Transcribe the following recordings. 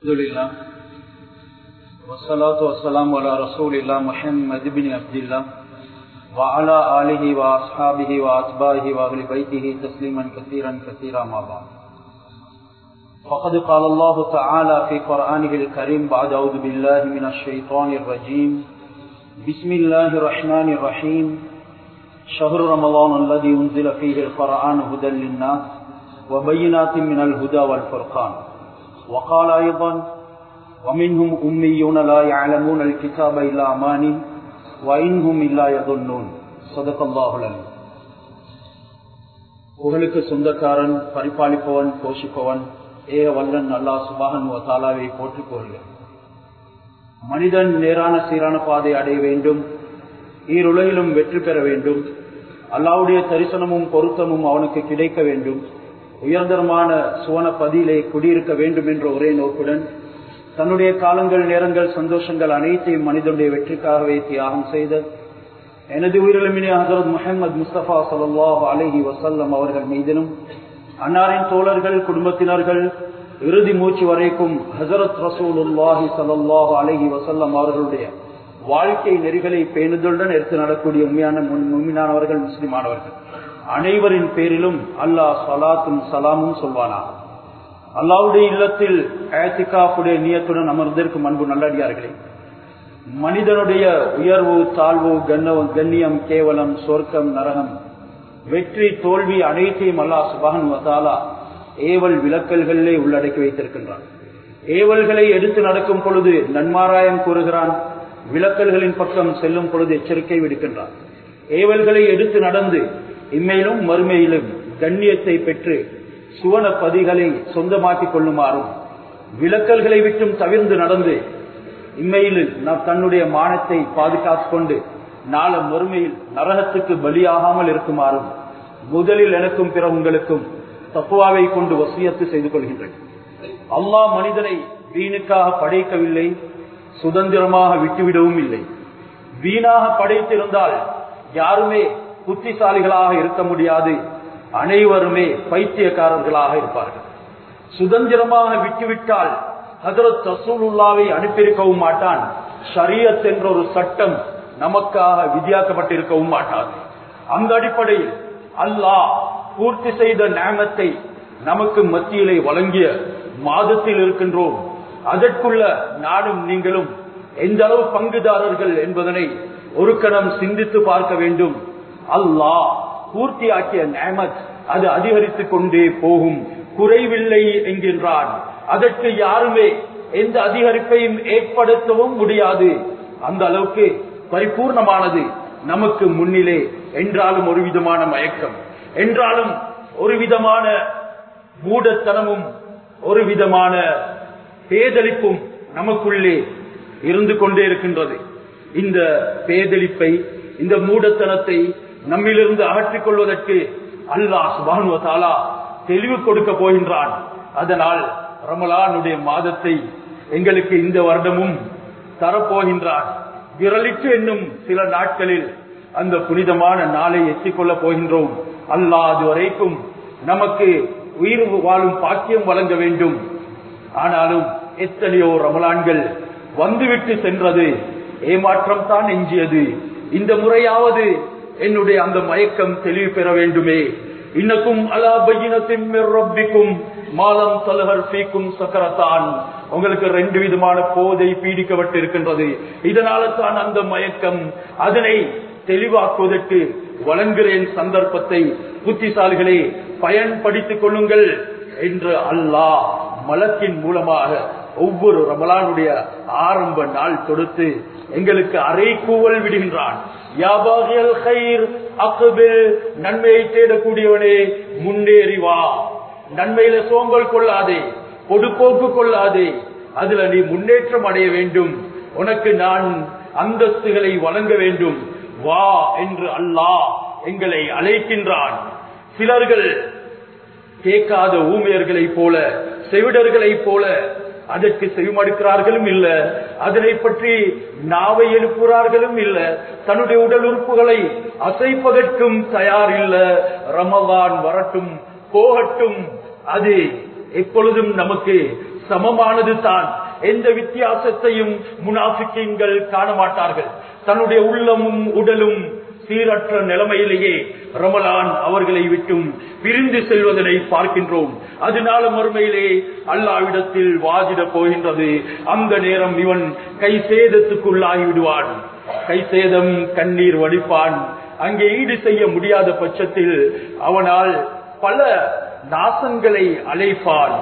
الحمد لله والصلاة والسلام على رسول الله محمد بن عبد الله وعلى آله وأصحابه وأتباعه وأهل بيته تسليما كثيرا كثيرا ما بعد فقد قال الله تعالى في قرآنه الكريم بعد أعوذ بالله من الشيطان الرجيم بسم الله الرحمن الرحيم شهر رمضان الذي أنزل فيه القرآن هدى للناس وبينات من الهدى والفرقان وقال أيضا ومنهم أميون لا يعلمون الكتاب إلا أماني وإنهم إلا يظنون صدق الله العليم புகழுக்கு சொந்தக்காரன் பரிபாலிப்பவன் போஷிப்பவன் ஏ வல்லன் அல்லா சுபாகன் தாலாவை போற்றிக் கொள்கிறேன் மனிதன் நேரான சீரான பாதை அடைய வேண்டும் ஈருலகிலும் வெற்றி பெற வேண்டும் அல்லாவுடைய தரிசனமும் பொருத்தமும் அவனுக்கு கிடைக்க வேண்டும் உயர்தரமான சுவன பதியிலே குடியிருக்க வேண்டும் என்ற ஒரே நோக்குடன் தன்னுடைய காலங்கள் நேரங்கள் சந்தோஷங்கள் அனைத்தையும் மனிதனுடைய வெற்றிக்காகவே தியாகம் செய்த எனது உயிரிழமினே ஹசரத் முகமது முஸ்தபா சல்லாஹ் அலஹி வசல்லம் அவர்கள் மீதிலும் அன்னாரின் தோழர்கள் குடும்பத்தினர்கள் இறுதி மூச்சு வரைக்கும் ஹசரத் ரசூலுல்லாஹி சல்லாஹ் அலஹி வசல்லம் அவர்களுடைய வாழ்க்கை நெறிகளை பேணுதலுடன் எடுத்து நடக்கூடிய உண்மையான உண்மையானவர்கள் முஸ்லிமானவர்கள் அனைவரின் பேரிலும் அல்லாஹ் சலாத்தும் சலாமும் சொல்வானா அல்லாவுடைய இல்லத்தில் ஏத்திகாப்புடைய நியத்துடன் அமர்ந்திருக்கும் அன்பு நல்லடியார்களே மனிதனுடைய உயர்வு தாழ்வு கண்ணியம் கேவலம் சொர்க்கம் நரகம் வெற்றி தோல்வி அனைத்தையும் அல்லாஹ் சுபான் வதாலா ஏவல் விளக்கல்களிலே உள்ளடக்கி வைத்திருக்கின்றான் ஏவல்களை எடுத்து நடக்கும் பொழுது நன்மாராயம் கூறுகிறான் விளக்கல்களின் பக்கம் செல்லும் பொழுது எச்சரிக்கை விடுக்கின்றான் ஏவல்களை எடுத்து நடந்து இம்மையிலும் மறுமையிலும் கண்ணியத்தை பெற்று சுவன பதிகளை சொந்தமாக்கிக் கொள்ளுமாறும் விளக்கல்களை விட்டும் தவிர்ந்து நடந்து இம்மையில் நாம் தன்னுடைய மானத்தை பாதுகாத்துக் கொண்டு நாள மறுமையில் நரகத்துக்கு பலியாகாமல் இருக்குமாறும் முதலில் எனக்கும் பிற உங்களுக்கும் தப்புவாவை கொண்டு வசியத்து செய்து கொள்கின்றேன் அல்லாஹ் மனிதனை வீணுக்காக படைக்கவில்லை சுதந்திரமாக விட்டுவிடவும் இல்லை வீணாக படைத்திருந்தால் யாருமே புத்திசாலிகளாக இருக்க முடியாது அனைவருமே பைத்தியக்காரர்களாக இருப்பார்கள் சுதந்திரமாக விட்டுவிட்டால் ஹசரத் ரசூலுல்லாவை அனுப்பியிருக்கவும் மாட்டான் ஷரியத் என்ற ஒரு சட்டம் நமக்காக விதியாக்கப்பட்டிருக்கவும் மாட்டாது அந்த அடிப்படையில் அல்லாஹ் பூர்த்தி செய்த நேமத்தை நமக்கு மத்தியிலே வழங்கிய மாதத்தில் இருக்கின்றோம் அதற்குள்ள நாடும் நீங்களும் எந்த அளவு பங்குதாரர்கள் என்பதனை ஒரு கணம் சிந்தித்து பார்க்க வேண்டும் அல்லாஹ் பூர்த்தியாக்கிய நேமத் அது அதிகரித்துக் கொண்டே போகும் குறைவில்லை என்கின்றான் அதற்கு யாருமே எந்த அதிகரிப்பையும் ஏற்படுத்தவும் முடியாது அந்த அளவுக்கு பரிபூர்ணமானது நமக்கு முன்னிலே என்றாலும் ஒரு விதமான மயக்கம் என்றாலும் ஒரு விதமான மூடத்தனமும் ஒரு விதமான பேதளிப்பும் நமக்குள்ளே இருந்து கொண்டே இருக்கின்றது இந்த பேதளிப்பை இந்த மூடத்தனத்தை நம்மிலிருந்து அகற்றிக் கொள்வதற்கு அல்லாஹ் சுபானுவதாலா தெளிவு கொடுக்க போகின்றான் அதனால் ரமலானுடைய மாதத்தை எங்களுக்கு இந்த வருடமும் தரப்போகின்றான் விரலிட்டு என்னும் சில நாட்களில் அந்த புனிதமான நாளை எத்திக்கொள்ளப் போகின்றோம் அல்லாஹ் அது வரைக்கும் நமக்கு உயிர் வாழும் பாக்கியம் வழங்க வேண்டும் ஆனாலும் எத்தனையோ ரமலான்கள் வந்துவிட்டு சென்றது ஏமாற்றம் தான் எஞ்சியது இந்த முறையாவது என்னுடைய அந்த மயக்கம் தெளிவு பெற வேண்டுமே இன்னக்கும் அலா பையினத்தின் ரப்பிக்கும் மாலம் தலகர் பீக்கும் சக்கரத்தான் உங்களுக்கு ரெண்டு விதமான போதை பீடிக்கப்பட்டிருக்கின்றது இதனால தான் அந்த மயக்கம் அதனை தெளிவாக்குவதற்கு வழங்குகிறேன் சந்தர்ப்பத்தை புத்திசாலிகளே பயன்படுத்திக் கொள்ளுங்கள் என்று அல்லாஹ் மலத்தின் மூலமாக ஒவ்வொரு ரமலானுடைய ஆரம்ப நாள் தொடுத்து எங்களுக்கு அரை கூவல் விடுகின்றான் நன்மையை தேடக்கூடியவனே முன்னேறி வா நன்மையில சோம்பல் கொள்ளாதே பொடுப்போக்கு கொள்ளாதே அதுல நீ முன்னேற்றம் அடைய வேண்டும் உனக்கு நான் அந்தஸ்துகளை வழங்க வேண்டும் வா என்று அல்லாஹ் எங்களை அழைக்கின்றான் சிலர்கள் கேட்காத ஊமையர்களை போல செவிடர்களைப் போல அதற்கு செவிமடுக்கிறார்களும் இல்ல அதனை பற்றி நாவை எழுப்புகிறார்களும் இல்ல தன்னுடைய உடல் உறுப்புகளை அசைப்பதற்கும் தயார் இல்ல ரமதான் வரட்டும் போகட்டும் அது எப்பொழுதும் நமக்கு சமமானது தான் எந்த வித்தியாசத்தையும் முனாஃபிக்கீன்கள் காண மாட்டார்கள் தன்னுடைய உள்ளமும் உடலும் சீரற்ற நிலைமையிலேயே ரமலான் அவர்களை விட்டும் பிரிந்து செல்வதனை பார்க்கின்றோம் அதனால மறுமையிலே அல்லாவிடத்தில் வாதிட போகின்றது அந்த நேரம் இவன் கை சேதத்துக்குள்ளாகி விடுவான் கை சேதம் கண்ணீர் வடிப்பான் அங்கே ஈடு செய்ய முடியாத பட்சத்தில் அவனால் பல நாசங்களை அழைப்பான்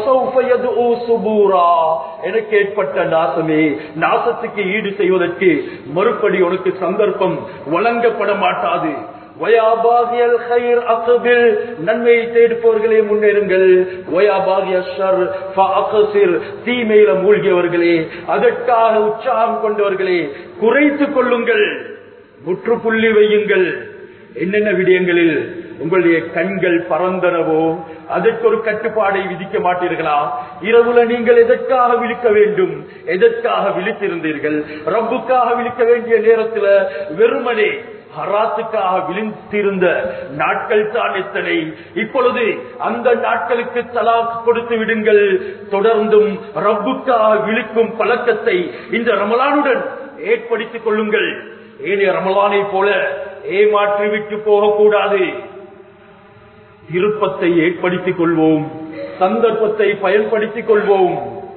எனக்கு ஏற்பட்ட நாசமே நாசத்துக்கு ஈடு செய்வதற்கு மறுபடி உனக்கு சந்தர்ப்பம் வழங்கப்பட மாட்டாது வயாபாகியல் ஹைர் அகபில் நன்மையை தேடுப்பவர்களே முன்னேறுங்கள் வயாபாகிய ஷர் ஃபஅக்சிர் தீமையில மூழ்கியவர்களே அதற்காக உற்சாகம் கொண்டவர்களே குறைத்துக் கொள்ளுங்கள் முற்றுப்புள்ளி வையுங்கள் என்னென்ன விடயங்களில் உங்களுடைய கண்கள் பறந்தனவோ அதற்கு ஒரு கட்டுப்பாடை விதிக்க மாட்டீர்களா இரவுல நீங்கள் எதற்காக விழிக்க வேண்டும் எதற்காக விழித்திருந்தீர்கள் ரப்புக்காக விழிக்க வேண்டிய நேரத்தில் வெறுமனே ஹராத்துக்காக விழித்திருந்த நாட்கள் தான் எத்தனை இப்பொழுது அந்த நாட்களுக்கு தலாக் கொடுத்து விடுங்கள் தொடர்ந்தும் ரப்புக்காக விழிக்கும் பழக்கத்தை இந்த ரமலானுடன் ஏற்படுத்திக் கொள்ளுங்கள் ஏனைய ரமலானை போல ஏமாற்றி விட்டு போகக்கூடாது விருப்பத்தை ஏற்படுத்திக் கொள்வோம் சந்தர்ப்பத்தை பயன்படுத்திக் கொள்வோம்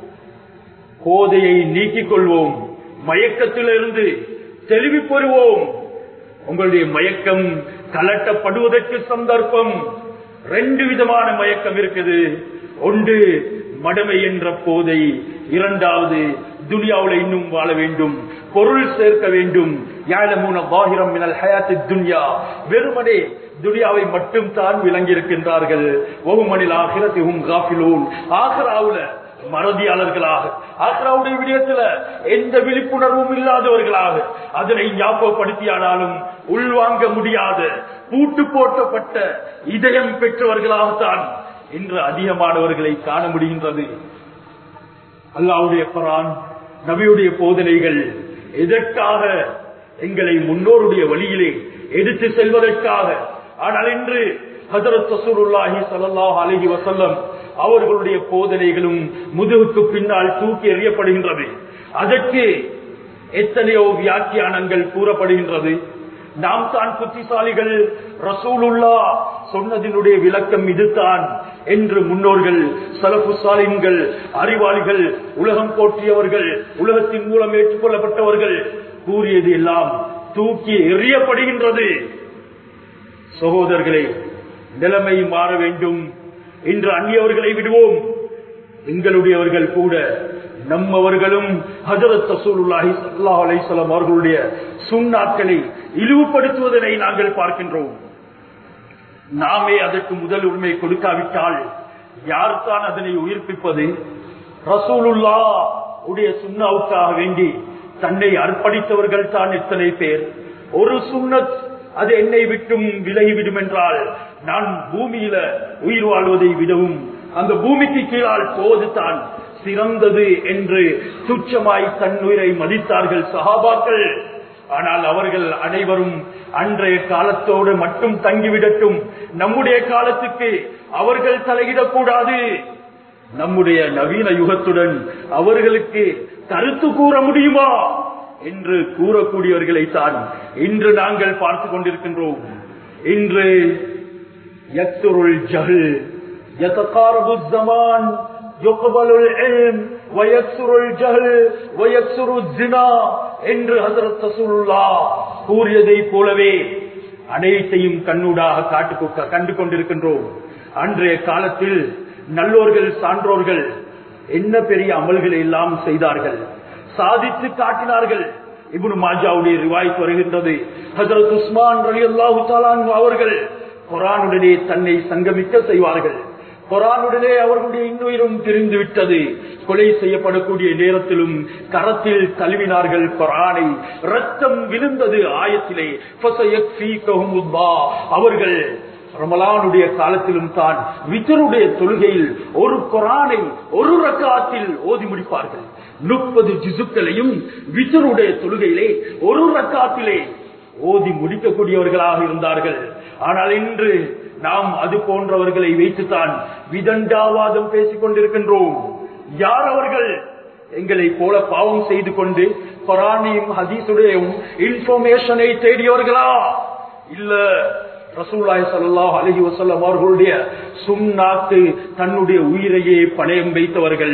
போதையை நீக்கிக் கொள்வோம் மயக்கத்திலிருந்து தெளிவு பெறுவோம் உங்களுடைய மயக்கம் கலட்டப்படுவதற்கு சந்தர்ப்பம் ரெண்டு விதமான மயக்கம் இருக்குது ஒன்று மடமை என்ற போதை இரண்டாவது துனியாவுல இன்னும் வாழ வேண்டும் பொருள் சேர்க்க வேண்டும் யாழமூன பாகிரம் மினல் ஹயாத்தி துன்யா வெறுமனே துனியாவை மட்டும் தான் விளங்கியிருக்கின்றார்கள் ஒகுமனில் ஆகிரத்திகும் காஃபிலூன் ஆகராவுல மறதியாளர்களாக ஆக்ராவுடைய விடயத்துல எந்த விழிப்புணர்வும் இல்லாதவர்களாக அதனை ஞாபகப்படுத்தியானாலும் உள்வாங்க முடியாத பூட்டு போட்டப்பட்ட இதயம் பெற்றவர்களாகத்தான் இன்று அதிகமானவர்களை காண முடிகின்றது அல்லாவுடைய குரான் நபியுடைய போதனைகள் எதற்காக எங்களை முன்னோருடைய வழியிலே எடுத்து செல்வதற்காக ஆனால் இன்று ஹசரத் சசூருல்லாஹி சல்லாஹ் அலஹி வசல்லம் அவர்களுடைய போதனைகளும் முதுகுக்கு பின்னால் தூக்கி எறியப்படுகின்றது அதற்கு எத்தனையோ வியாக்கியானங்கள் கூறப்படுகின்றது நாம் தான் புத்திசாலிகள் ரசூலுல்லா சொன்னதினுடைய விளக்கம் இதுதான் என்று முன்னோர்கள் சலப்பு சாலின்கள் அறிவாளிகள் உலகம் போற்றியவர்கள் உலகத்தின் மூலம் ஏற்றுக்கொள்ளப்பட்டவர்கள் கூறியது எல்லாம் தூக்கி எறியப்படுகின்றது சகோதரர்களே நிலைமை மாற வேண்டும் இன்று அந்நியவர்களை விடுவோம் எங்களுடையவர்கள் கூட நம்மவர்களும் ஹஜரத் ரசூலுல்லாஹி ஸல்லல்லாஹு அலைஹி வஸல்லம் அவர்களுடைய சுண்ணாக்களை இழிவுபடுத்துவதனை நாங்கள் பார்க்கின்றோம் நாமே அதற்கு முதல் உரிமை கொடுக்காவிட்டால் யார் தான் அதனை உயிர்ப்பிப்பது ரசூலுல்லா உடைய சுண்ணாவுக்காக வேண்டி தன்னை அர்ப்பணித்தவர்கள் தான் எத்தனை பேர் ஒரு சுண்ணத் அது என்னை விட்டும் விலகிவிடும் என்றால் நான் பூமியில உயிர் வாழ்வதை விடவும் அந்த பூமிக்கு கீழால் போவதுதான் சிறந்தது என்று துச்சமாய் தன் உயிரை மதித்தார்கள் சகாபாக்கள் ஆனால் அவர்கள் அனைவரும் அன்றைய காலத்தோடு மட்டும் தங்கிவிடட்டும் நம்முடைய காலத்துக்கு அவர்கள் தலையிடக்கூடாது நம்முடைய நவீன யுகத்துடன் அவர்களுக்கு கருத்து கூற முடியுமா என்று கூறக்கூடியவர்களை தான் இன்று நாங்கள் பார்த்து கொண்டிருக்கின்றோம் இன்று யக்துருள் ஜஹல் யதகாரபு ஜமான் يقبل العلم ويكسر الجهل ويكسر الزنا என்று ஹசரத் ரசூலுல்லாஹ் கூறியதை போலவே அனைத்தையும் கண்ணூடாக காட்டு கண்டு கொண்டிருக்கின்றோம் அன்றைய காலத்தில் நல்லோர்கள் சான்றோர்கள் என்ன பெரிய அமல்களை எல்லாம் செய்தார்கள் சாதித்து காட்டினார்கள் இப்னு மாஜாவுடைய ரிவாய்த்து வருகின்றது ஹசரத் உஸ்மான் ரலி அல்லாஹு அவர்கள் குரானுடனே தன்னை சங்கமிக்க செய்வார்கள் குரானுடனே அவர்களுடைய இன்னுயிரும் பிரிந்து விட்டது கொலை செய்யப்படக்கூடிய நேரத்திலும் கரத்தில் தழுவினார்கள் குரானை ரத்தம் விழுந்தது ஆயத்திலே அவர்கள் ரமலானுடைய காலத்திலும் தான் வித்தருடைய தொழுகையில் ஒரு குரானை ஒரு ரக்காத்தில் ஓதி முடிப்பார்கள் முப்பது ஜிசுக்களையும் வித்தருடைய தொழுகையிலே ஒரு ரக்காத்திலே ஓதி முடிக்கக்கூடியவர்களாக இருந்தார்கள் ஆனால் இன்று நாம் அது போன்றவர்களை வைத்துத்தான் விதண்டாவாதம் பேசிக் கொண்டிருக்கின்றோம் யார் அவர்கள் எங்களை போல பாவம் செய்து கொண்டு குரானையும் ஹதீசுடைய இன்ஃபர்மேஷனை தேடியவர்களா இல்ல ரசூலாய் சல்லாஹ் அலஹி வசல்லம் அவர்களுடைய சுண்ணாக்கு தன்னுடைய உயிரையே பணயம் வைத்தவர்கள்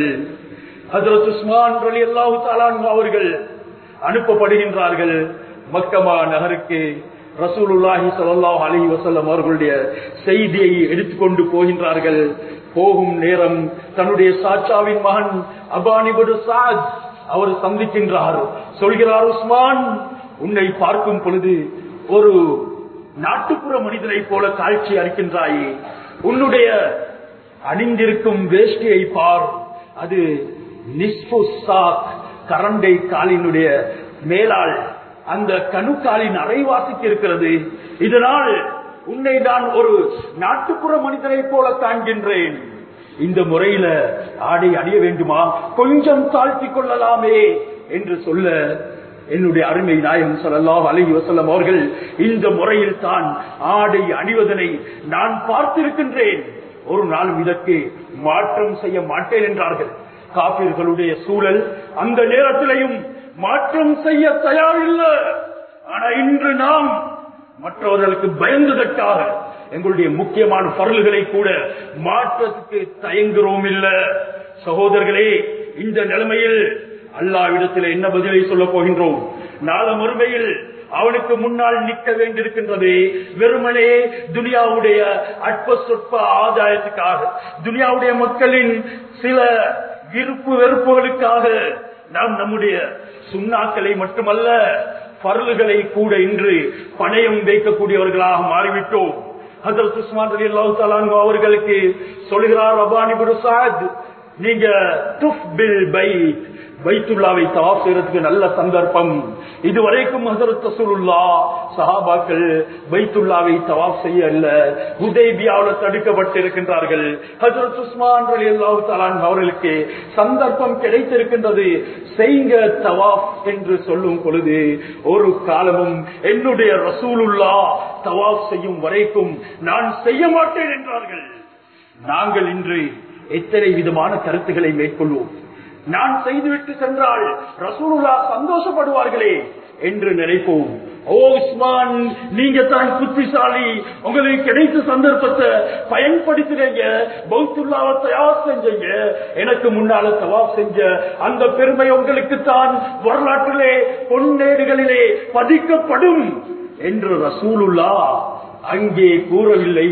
ஹசரத் உஸ்மான் அலி அல்லாஹு தாலான் அவர்கள் அனுப்பப்படுகின்றார்கள் மக்கமா நகருக்கு ரசூலுல்லாஹி ஸல்லல்லாஹு அலைஹி வஸல்லம் அவர்களுடைய செய்தியை எடுத்துக்கொண்டு போகின்றார்கள் போகும் நேரம் தன்னுடைய சாச்சாவின் மகன் அபானிபடு சாத் அவர் சந்திக்கின்றார் சொல்கிறார் உஸ்மான் உன்னை பார்க்கும் பொழுது ஒரு நாட்டுப்புற மனிதனை போல காட்சி அளிக்கின்றாயே உன்னுடைய அணிந்திருக்கும் வேஷ்டியை பார் அது நிஸ்பு சாக் கரண்டை காலினுடைய மேலால் அந்த கணுக்காலின் அரைவாசிக்கு இருக்கிறது இதனால் உன்னை நான் ஒரு நாட்டுப்புற மனிதனை போல காண்கின்றேன் இந்த முறையில ஆடை அணிய வேண்டுமா கொஞ்சம் தாழ்த்தி கொள்ளலாமே என்று சொல்ல என்னுடைய அருமை நாயகம் சொல்லலாம் அலஹி வசல்லம் அவர்கள் இந்த முறையில் தான் ஆடை அணிவதனை நான் பார்த்திருக்கின்றேன் ஒரு நாளும் இதற்கு மாற்றம் செய்ய மாட்டேன் என்றார்கள் காப்பீர்களுடைய சூழல் அந்த நேரத்திலையும் மாற்றம் செய்ய தயாரில்லை ஆனா இன்று நாம் மற்றவர்களுக்கு பயந்ததற்காக எங்களுடைய முக்கியமான பொருள்களை கூட மாற்றத்துக்கு தயங்குகிறோம் இல்ல சகோதரர்களே இந்த நிலைமையில் அல்லாவிடத்தில் என்ன பதிலை சொல்ல போகின்றோம் நாள மறுமையில் அவனுக்கு முன்னால் நிற்க வேண்டியிருக்கின்றது வெறுமனே துனியாவுடைய அற்ப சொற்ப ஆதாயத்துக்காக துனியாவுடைய மக்களின் சில விருப்பு வெறுப்புகளுக்காக நாம் நம்முடைய சுண்ணாக்களை மட்டுமல்ல பருளுகளை கூட இன்று பணயம் வைக்கக்கூடியவர்களாக மாறிவிட்டோம் ஹசரத் உஸ்மான் அலி அல்லாஹு அவர்களுக்கு சொல்கிறார் அபானி சாத் நீங்க துஃப் பில் பைத் பைத்துல்லாவை தவாப் செய்யறதுக்கு நல்ல சந்தர்ப்பம் இதுவரைக்கும் ஹசரத் ரசூலுல்லா சஹாபாக்கள் பைத்துல்லாவை தவாப் செய்ய அல்ல உதேபியாவில் தடுக்கப்பட்டிருக்கின்றார்கள் ஹசரத் உஸ்மான் அலி அல்லாஹு தலான் அவர்களுக்கு சந்தர்ப்பம் கிடைத்திருக்கின்றது செய்ங்க தவாப் என்று சொல்லும் பொழுது ஒரு காலமும் என்னுடைய ரசூலுல்லா தவாப் செய்யும் வரைக்கும் நான் செய்ய மாட்டேன் என்றார்கள் நாங்கள் இன்று எத்தனை விதமான கருத்துக்களை மேற்கொள்வோம் நான் செய்துவிட்டு சென்றால் ரசூலுல்லா சந்தோஷப்படுவார்களே என்று நினைப்போம் ஓ உஸ்மான் நீங்க தான் புத்திசாலி உங்களுக்கு கிடைத்த சந்தர்ப்பத்தை பயன்படுத்துறீங்க பௌத்துல்லாவை தயார் செஞ்சீங்க எனக்கு முன்னால தவாப் செஞ்ச அந்த பெருமை உங்களுக்கு தான் வரலாற்றிலே பொன்னேடுகளிலே பதிக்கப்படும் என்று ரசூலுல்லா அங்கே கூறவில்லை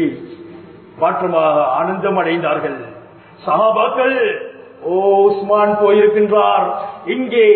மாற்றமாக ஆனந்தம் அடைந்தார்கள் சஹாபாக்கள் ஓ உஸ்மான் போயிருக்கின்றார் இங்கே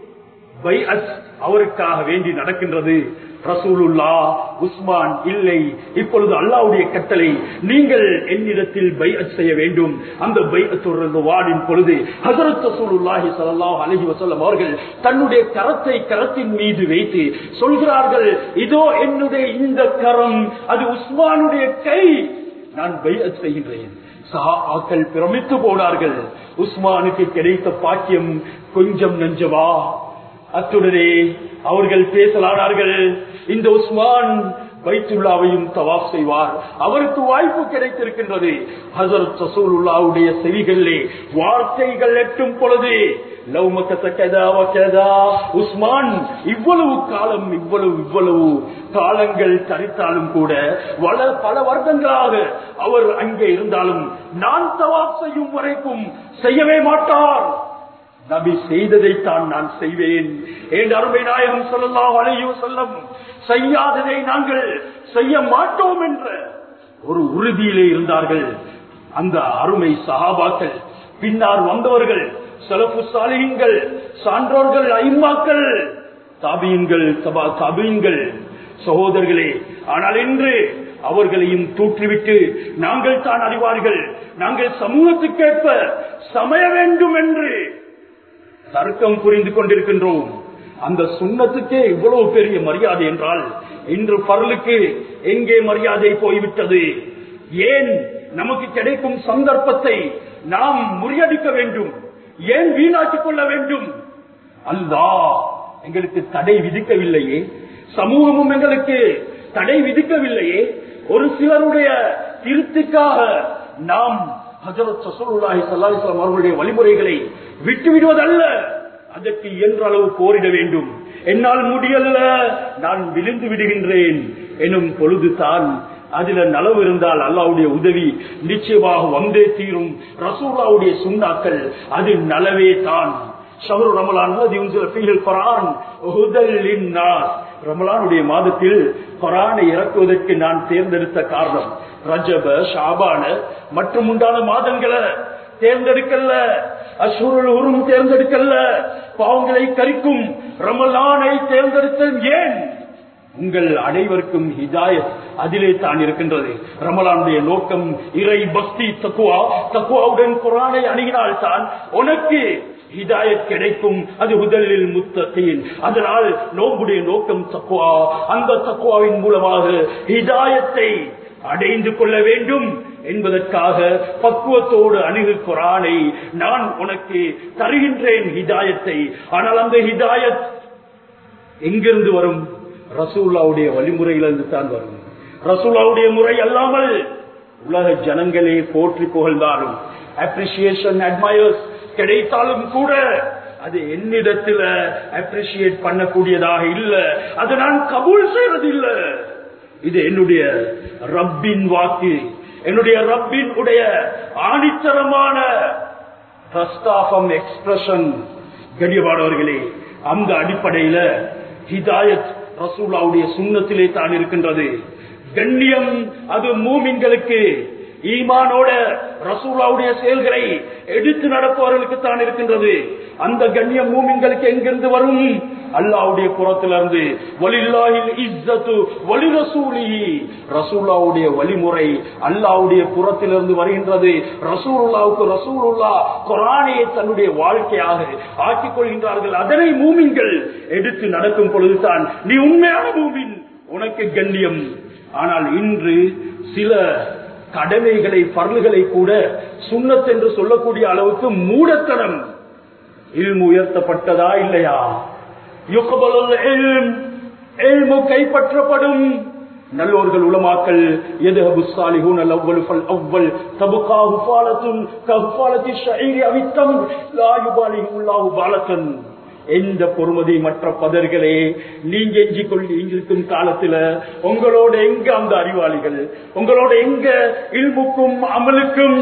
பைஅத் அவருக்காக வேண்டி நடக்கின்றது ரசூலுல்லா உஸ்மான் இல்லை இப்பொழுது அல்லாவுடைய கட்டளை நீங்கள் என்னிடத்தில் பைஅத் செய்ய வேண்டும் அந்த பைஅத்துடைய வாடின் பொழுது ஹசரத் ரசூலுல்லாஹி ஸல்லல்லாஹு அலைஹி வஸல்லம் அவர்கள் தன்னுடைய கரத்தை கரத்தின் மீது வைத்து சொல்கிறார்கள் இதோ என்னுடைய இந்த கரம் அது உஸ்மானுடைய கை நான் பைஅத் செய்கின்றேன் சஹாக்கள் பிரமித்து போனார்கள் உஸ்மானுக்கு கிடைத்த பாக்கியம் கொஞ்சம் நெஞ்சவா அத்துடனே அவர்கள் பேசலானார்கள் இந்த உஸ்மான் பைத்துல்லாவையும் தவாப் செய்வார் அவருக்கு வாய்ப்பு கிடைத்திருக்கின்றது ஹசரத் ரசூலுல்லாவுடைய செவிகளிலே வார்த்தைகள் எட்டும் பொழுது உஸ்மான் இவ்வளவு காலம் இவ்வளவு இவ்வளவு காலங்கள் தரித்தாலும் கூட வள பல வருடங்களாக அவர் அங்கே இருந்தாலும் நான் தவாப் செய்யும் வரைக்கும் செய்யவே மாட்டார் நபி செய்ததைத்தான் நான் செய்வேன் என் அருமை நாயகம் சொல்லலாம் அழையோ சொல்லம் செய்யாததை நாங்கள் செய்ய மாட்டோம் என்ற ஒரு உறுதியிலே இருந்தார்கள் அந்த அருமை சகாபாக்கள் பின்னார் வந்தவர்கள் செலப்பு சாலிகங்கள் சான்றோர்கள் ஐம்மாக்கள் தாபியன்கள் தாபியன்கள் சகோதரர்களே ஆனால் இன்று அவர்களையும் தூற்றிவிட்டு நாங்கள் தான் அறிவார்கள் நாங்கள் சமூகத்துக்கேற்ப சமய வேண்டும் என்று தர்க்கம் புரிந்து கொண்டிருக்கின்றோம் அந்த சுண்ணத்துக்கே இவ்வளவு பெரிய மரியாதை என்றால் இன்று பரலுக்கு எங்கே மரியாதை போய்விட்டது ஏன் நமக்கு கிடைக்கும் சந்தர்ப்பத்தை நாம் முறியடிக்க வேண்டும் ஏன் வீணாக்கிக் கொள்ள வேண்டும் அல்லா எங்களுக்கு தடை விதிக்கவில்லையே சமூகமும் எங்களுக்கு தடை விதிக்கவில்லையே ஒரு சிலருடைய திருத்துக்காக நாம் ஹஜரத் சசூலுல்லாஹி ஸல்லல்லாஹு அலைஹி வஸல்லம் அவர்களுடைய வழிமுறைகளை விட்டு விடுவதல்ல அதற்கு இயன்ற அளவு போரிட வேண்டும் என்னால் முடியல நான் விழுந்து விடுகின்றேன் எனும் பொழுதுதான் அதுல நலவு இருந்தால் அல்லாவுடைய உதவி நிச்சயமாக வந்தே தீரும் ரசூல்லாவுடைய சுண்ணாக்கள் அது நலவே தான் ஷஹரு ரமலான் குரான் ரமலானுடைய மாதத்தில் குரானை இறக்குவதற்கு நான் தேர்ந்தெடுத்த காரணம் ரஜப ஷாபான மற்றும் உண்டான மாதங்களை தேர்ந்தெடுக்கல அசூரல் உரும் தேர்ந்தெடுக்கல பாவங்களை கரிக்கும் ரமலானை தேர்ந்தெடுத்தது ஏன் உங்கள் அனைவருக்கும் ஹிதாயத் அதிலே தான் இருக்கின்றது ரமலானுடைய நோக்கம் இறை பக்தி தக்குவா தக்குவாவுடன் குரானை அணுகினால் தான் உனக்கு ஹிதாயத் கிடைக்கும் அது முதலில் முத்தத்தின் அதனால் நோம்புடைய நோக்கம் தக்குவா அந்த தக்குவாவின் மூலமாக ஹிதாயத்தை அடைந்து கொள்ள வேண்டும் என்பதற்காக பக்குவத்தோடு அணுகு குரானை நான் உனக்கு தருகின்றேன் ஹிதாயத்தை ஆனால் அந்த ஹிதாயத் எங்கிருந்து வரும் ரசூல்லாவுடைய வழிமுறையிலிருந்து தான் வரும் ரசூல்லாவுடைய முறை அல்லாமல் உலக ஜனங்களே போற்றி புகழ்ந்தாலும் அப்ரிசியேஷன் அட்மயர்ஸ் கிடைத்தாலும் கூட அது என்னிடத்துல அப்ரிசியேட் பண்ணக்கூடியதாக இல்ல அது நான் கபூல் செய்வது இல்ல இது என்னுடைய ரப்பின் வாக்கு என்னுடைய ரப்பின் உடைய ஆணித்தரமான எக்ஸ்பிரஷன் கடியபாடவர்களே அந்த அடிப்படையில ஹிதாயத் ரசூலாவுடைய சுண்ணத்திலே தான் இருக்கின்றது கண்ணியம் அது மூமின்களுக்கு ஈமானோட ரசூலாவுடைய செயல்களை எடுத்து நடப்பவர்களுக்கு தான் இருக்கின்றது அந்த கண்ணியம் மூமின்களுக்கு எங்கிருந்து வரும் அல்லாவுடைய புறத்திலிருந்து வலில்லாஹில் இஸ்ஸத்து வலி ரசூலிஹி ரசூலாவுடைய வழிமுறை அல்லாவுடைய புறத்திலிருந்து வருகின்றது ரசூலுல்லாவுக்கு ரசூலுல்லா குரானையை தன்னுடைய வாழ்க்கையாக ஆக்கிக் கொள்கின்றார்கள் அதனை மூமின்கள் எடுத்து நடக்கும் பொழுதுதான் நீ உண்மையான மூமின் உனக்கு கண்ணியம் ஆனால் இன்று சில கடமைகளை பரல்களை கூட சுண்ணத் என்று சொல்லக்கூடிய அளவுக்கு மூடத்தனம் இல்மு உயர்த்தப்பட்டதா இல்லையா கைப்பற்றப்படும் நல்லோர்கள் உலமாக்கள் எதுஹபு சாலிஹூன் அல் அவ்வல் ஃபல் அவ்வல் தபுகா ஹுஃபாலத்துன் கஹுஃபாலத்தி ஷைரி அவித்தம் லா யுபாலிஹு அல்லாஹு பாலத்தன் எந்த பொறுமதி மற்ற பதர்களே நீங்க எஞ்சி கொள்ளி இருக்கும் காலத்துல உங்களோட எங்க அந்த அறிவாளிகள் உங்களோட எங்க இல்முக்கும் அமலுக்கும்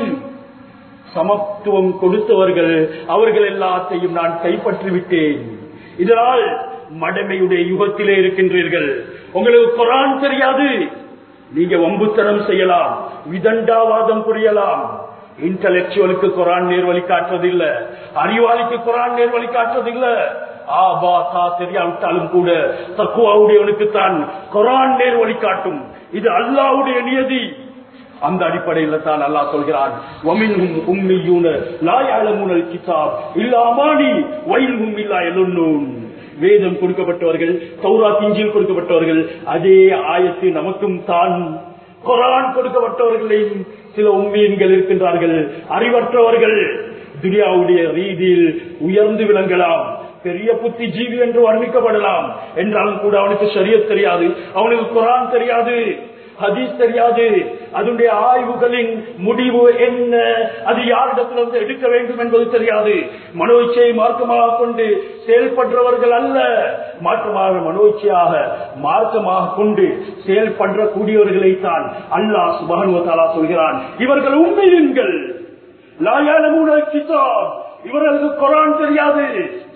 சமத்துவம் கொடுத்தவர்கள் அவர்கள் எல்லாத்தையும் நான் கைப்பற்றி விட்டேன் இதனால் மடமையுடைய யுகத்திலே இருக்கின்றீர்கள் உங்களுக்கு குரான் தெரியாது நீங்க வம்புத்தனம் செய்யலாம் விதண்டாவாதம் புரியலாம் இன்டலெக்சுவலுக்கு குரான் நேர் வழி காட்டுறதில்ல அறிவாளிக்கு குரான் நேர் வழி காட்டுறதில்ல ஆபா தா தெரியாவிட்டாலும் கூட தக்குவாவுடையவனுக்கு தான் குரான் நேர் வழி காட்டும் இது அல்லாவுடைய நியதி அந்த அடிப்படையில் தான் அல்லாஹ் சொல்கிறான் வமின்ஹும் உம்மியூன லா யஅலமுனல் கிதாப் இல்லா அமானி வைல்ஹும் இல்லா யலுன்னூன் வேதம் கொடுக்கப்பட்டவர்கள் தௌராத் இஞ்சில் கொடுக்கப்பட்டவர்கள் அதே ஆயத்து நமக்கும் தான் குரான் கொடுக்கப்பட்டவர்களையும் சில உண்மையன்கள் இருக்கின்றார்கள் அறிவற்றவர்கள் துனியாவுடைய ரீதியில் உயர்ந்து விளங்கலாம் பெரிய புத்தி ஜீவி என்று வர்ணிக்கப்படலாம் என்றாலும் கூட அவனுக்கு சரிய தெரியாது அவனுக்கு குரான் தெரியாது ஹதீஸ் தெரியாது அதனுடைய ஆய்வுகளின் முடிவு என்ன அது யாரிடத்திலிருந்து எடுக்க வேண்டும் என்பது தெரியாது மனோச்சையை மார்க்கமாக கொண்டு செயல்படுறவர்கள் அல்ல மாற்றமாக மனோச்சையாக மார்க்கமாக கொண்டு செயல்படுற கூடியவர்களைத்தான் அல்லாஹ் சுபானுவத்தாலா சொல்கிறான் இவர்கள் உண்மையுங்கள் லாயாலமுன கிதாப் இவர்களுக்கு குரான் தெரியாது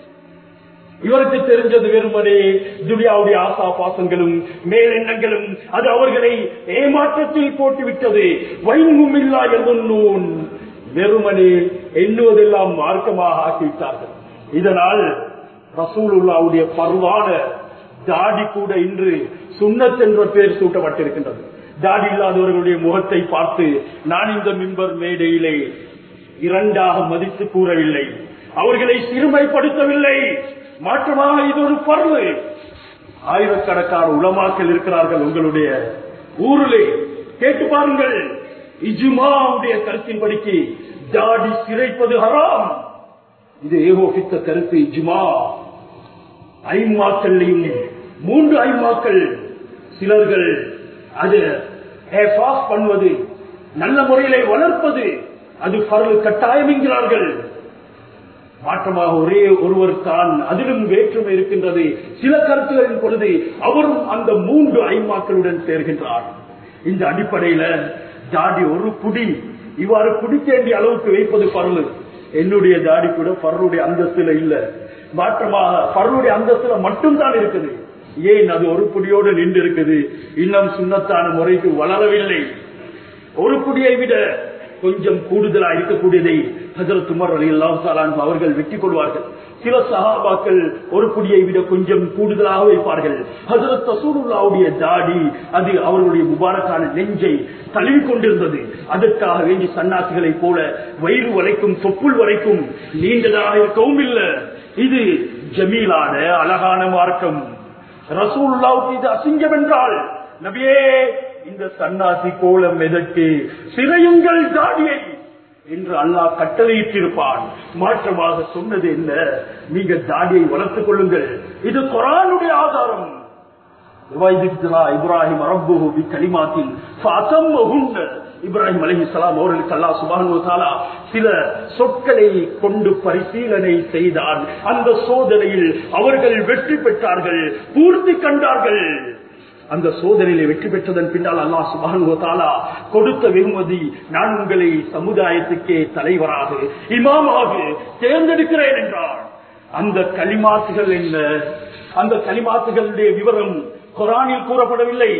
இவருக்கு தெரிஞ்சது வெறுமனே துனியாவுடைய ஆசா பாசங்களும் மேலெண்ணங்களும் அது அவர்களை ஏமாற்றத்தில் போட்டுவிட்டது வைங்கும் இல்லா எதுன்னூன் வெறுமனே எண்ணுவதெல்லாம் மார்க்கமாக ஆக்கிவிட்டார்கள் இதனால் ரசூலுல்லாவுடைய பருவான தாடி கூட இன்று சுண்ணத் என்ற பெயர் சூட்டப்பட்டிருக்கின்றது தாடி இல்லாதவர்களுடைய முகத்தை பார்த்து நான் இந்த மிம்பர் மேடையிலே இரண்டாக மதித்து கூறவில்லை அவர்களை சிறுமைப்படுத்தவில்லை மாற்றமாக இது ஒரு பருவு ஆயிரக்கணக்கான உளமாக்கல் இருக்கிறார்கள் உங்களுடைய ஊரிலே கேட்டு பாருங்கள் இஜுமாவுடைய கருத்தின்படிக்கு தாடி சிறைப்பது ஹராம் இது ஏகோபித்த கருத்து இஜுமா ஐமாக்கள்லையும் மூன்று ஐமாக்கள் சிலர்கள் அது பண்ணுவது நல்ல முறையிலே வளர்ப்பது அது பரவு கட்டாயம் என்கிறார்கள் மாற்றமாக ஒரே ஒருவர் தான் அதிலும் வேற்றுமை இருக்கின்றது சில கருத்துகளின் பொழுது அவரும் அந்த மூன்று ஐமாக்களுடன் சேர்கின்றார் இந்த அடிப்படையில ஜாடி ஒரு புடி இவ்வாறு குடிக்க வேண்டிய அளவுக்கு வைப்பது பரலு என்னுடைய ஜாடி கூட பரலுடைய அந்தஸ்துல இல்ல மாற்றமாக பரலுடைய அந்தஸ்துல மட்டும்தான் இருக்குது ஏன் அது ஒரு புடியோடு நின்று இருக்குது இன்னும் சுண்ணத்தான முறைக்கு வளரவில்லை ஒரு புடியை விட கொஞ்சம் கூடுதலா இருக்கக்கூடியதை ஹசரத் உமர் அலி அல்லாஹாலான் அவர்கள் வெற்றி கொள்வார்கள் சில சஹாபாக்கள் ஒரு புடியை விட கொஞ்சம் கூடுதலாக வைப்பார்கள் ஹசரத் தசூருல்லாவுடைய தாடி அது அவர்களுடைய முபாரக்கான நெஞ்சை தழுவி கொண்டிருந்தது அதற்காக வேண்டி சன்னாசிகளை போல வயிறு வரைக்கும் தொப்புள் வரைக்கும் நீண்டதாக இருக்கவும் இல்லை இது ஜமீலான அழகான மார்க்கம் ரசூல்லாவுக்கு இது அசிங்கம் என்றால் நபியே இந்த சன்னாசி கோலம் எதற்கு சிறையுங்கள் தாடியை என்று அல்லாஹ் கட்டளையிட்டிருப்பான் மாற்றமாக சொன்னது என்ன நீங்க தாடியை வளர்த்துக் கொள்ளுங்கள் இது குரானுடைய ஆதாரம் இப்ராஹிம் அரபு கலிமாத்தில் இப்ராஹிம் அலி சலாம் அவர்களுக்கு அல்லா சுபானு சில சொற்களை கொண்டு பரிசீலனை செய்தான் அந்த சோதனையில் அவர்கள் வெற்றி பெற்றார்கள் பூர்த்தி கண்டார்கள் அந்த சோதனையில வெற்றி பெற்றதன் பின்னால் அல்லா சுபானுவத்தாலா கொடுத்த வெகுமதி நான் உங்களை சமுதாயத்துக்கே தலைவராக இமாமாக தேர்ந்தெடுக்கிறேன் என்றார் அந்த களிமாத்துகள் என்ன அந்த களிமாத்துகளுடைய விவரம் குரானில் கூறப்படவில்லை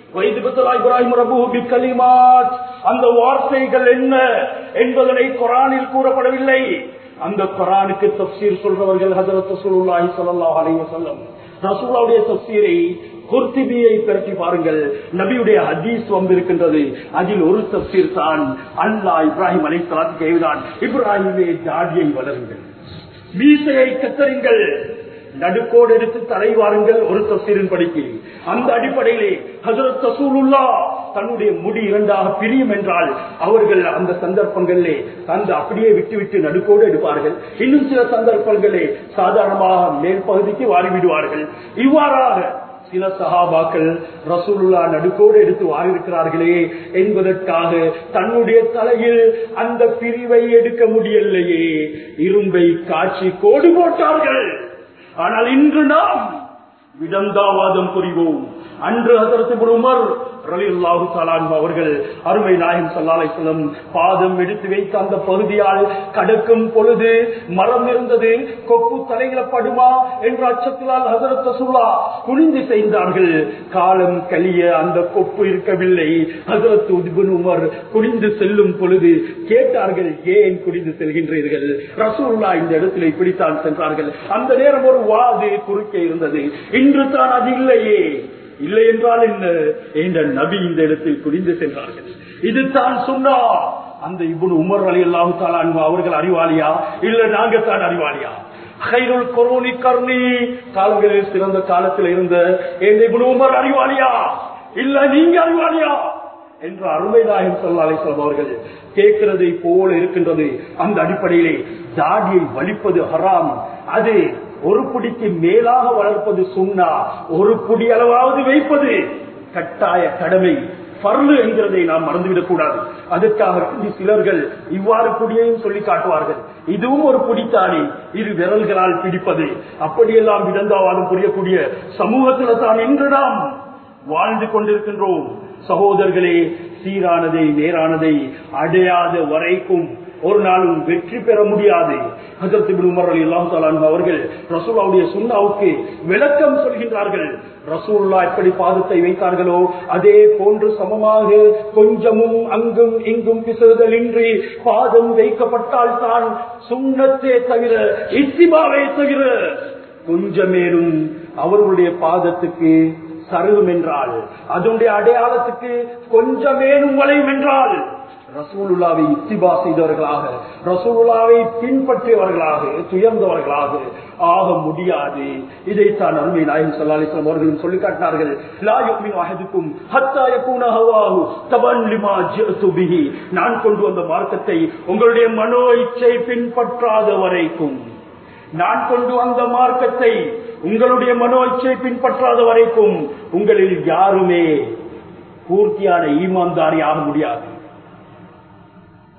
அந்த வார்த்தைகள் என்ன என்பதனை குரானில் கூறப்படவில்லை அந்த குரானுக்கு தப்சீர் சொல்றவர்கள் ஹசரத் ரசூலுல்லாஹி ஸல்லல்லாஹு அலைஹி வஸல்லம் ரசூலுடைய தப்சீரை குர்திபியை பற்றி பாருங்கள் நபியுடைய ஹதீஸ் வந்திருக்கின்றது அதில் ஒரு தப்சீர் தான் அல்லாஹ் இப்ராஹிம் அலை சலாத்துக்கு ஏவினான் இப்ராஹிமே தாடியை வளருங்கள் மீசையை கத்தருங்கள் நடுக்கோடு எடுத்து தலைவாருங்கள் ஒரு தப்சீரின் படிக்கு அந்த அடிப்படையிலே ஹசரத் தசூலுல்லா தன்னுடைய முடி இரண்டாக பிரியும் என்றால் அவர்கள் அந்த சந்தர்ப்பங்களிலே அந்த அப்படியே விட்டு விட்டு நடுக்கோடு எடுப்பார்கள் இன்னும் சில சந்தர்ப்பங்களே சாதாரணமாக மேல் பகுதிக்கு வாரிவிடுவார்கள் இவ்வாறாக சில சகாபாக்கள் ரசூலுல்லா நடுக்கோடு எடுத்து வாரிருக்கிறார்களே என்பதற்காக தன்னுடைய தலையில் அந்த பிரிவை எடுக்க முடியலையே இரும்பை காட்சி கோடு போட்டார்கள் ஆனால் இன்று நாம் விடந்தாவாதம் புரிவோம் அன்று அதற்கு உமர் ரலியல்லாஹு தஆலா அவர்கள் அருமை நாயகம் ஸல்லல்லாஹு அலைஹி வஸல்லம் பாதம் எடுத்து வைத்த அந்த பகுதியால் கடக்கும் பொழுது மரம் இருந்தது கொப்பு தலையில படுமா என்ற அச்சத்தினால் ஹஜரத் ரசூலுல்லாஹ் குனிந்து செய்தார்கள் காலம் கலிய அந்த கொப்பு இருக்கவில்லை ஹஜரத் இப்னு உமர் குனிந்து செல்லும் பொழுது கேட்டார்கள் ஏன் குனிந்து செல்கின்றீர்கள் ரசூலுல்லாஹ் இந்த இடத்தில் இப்படித்தான் சென்றார்கள் அந்த நேரம் ஒரு வாது குறுக்கே இருந்தது இன்று தான் அது இல்லையே இல்லை என்றால் என்ன என்ற நபி இந்த இடத்தில் குடிந்து சென்றார்கள் இதுதான் சொன்னா அந்த இவ்வளவு உமர் அலி அல்லாஹு அவர்கள் அறிவாளியா இல்ல நாங்க தான் அறிவாளியா ஹைருல் கொரோனி கர்ணி காலங்களில் சிறந்த காலத்தில் இருந்த எந்த இவ்வளவு உமர் அறிவாளியா இல்ல நீங்க அறிவாளியா என்று அருமை நாயகம் சொல்லாலை அவர்கள் கேட்கிறதை போல இருக்கின்றது அந்த அடிப்படையிலே தாடியை வலிப்பது ஹராம் அது ஒரு புடிக்கு மேலாக வளர்ப்பது சுண்ணா ஒரு புடி அளவாவது வைப்பது கட்டாய கடமை பர்லு என்கிறதை நாம் மறந்துவிடக் கூடாது அதற்காக வேண்டி சிலர்கள் இவ்வாறு புடியையும் சொல்லி காட்டுவார்கள் இதுவும் ஒரு புடித்தானே இரு விரல்களால் பிடிப்பது அப்படியெல்லாம் விடந்தாவாலும் புரியக்கூடிய சமூகத்தில் தான் இன்று நாம் வாழ்ந்து கொண்டிருக்கின்றோம் சகோதரர்களே சீரானதை நேரானதை அடையாத வரைக்கும் ஒரு நாளும் வெற்றி பெற முடியாது ஹசரத் இப்னு உமர் ரலியல்லாஹு தஆலா அன்ஹு அவர்கள் ரசூலுல்லாஹ்வுடைய சுன்னாவுக்கு விளக்கம் சொல்கின்றார்கள் ரசூலுல்லா எப்படி பாதத்தை வைத்தார்களோ அதே போன்று சமமாக கொஞ்சமும் அங்கும் இங்கும் பிசுறுதல் இன்றி பாதம் வைக்கப்பட்டால் தான் சுண்ணத்தே தவிர இத்திபாவே தவிர கொஞ்சமேனும் அவர்களுடைய பாதத்துக்கு சருகும் என்றால் அதனுடைய அடையாளத்துக்கு கொஞ்சமேனும் வளையும் என்றால் ரசூலுல்லாவை இத்திபா செய்தவர்களாக ரசூலுல்லாவை பின்பற்றியவர்களாக துயர்ந்தவர்களாக ஆக முடியாது இதைத்தான் அருமை நாயகம் சல்லாலிஸ்லாம் அவர்களும் சொல்லி காட்டினார்கள் லா யுக்மின் அஹதுக்கும் ஹத்தா யகூன ஹவாஹு தபன் லிமா ஜிஅது பிஹி நான் கொண்டு வந்த மார்க்கத்தை உங்களுடைய மனோ இச்சை பின்பற்றாத வரைக்கும் நான் கொண்டு வந்த மார்க்கத்தை உங்களுடைய மனோ இச்சை பின்பற்றாத வரைக்கும் உங்களில் யாருமே பூர்த்தியான ஈமான்தாரி ஆக முடியாது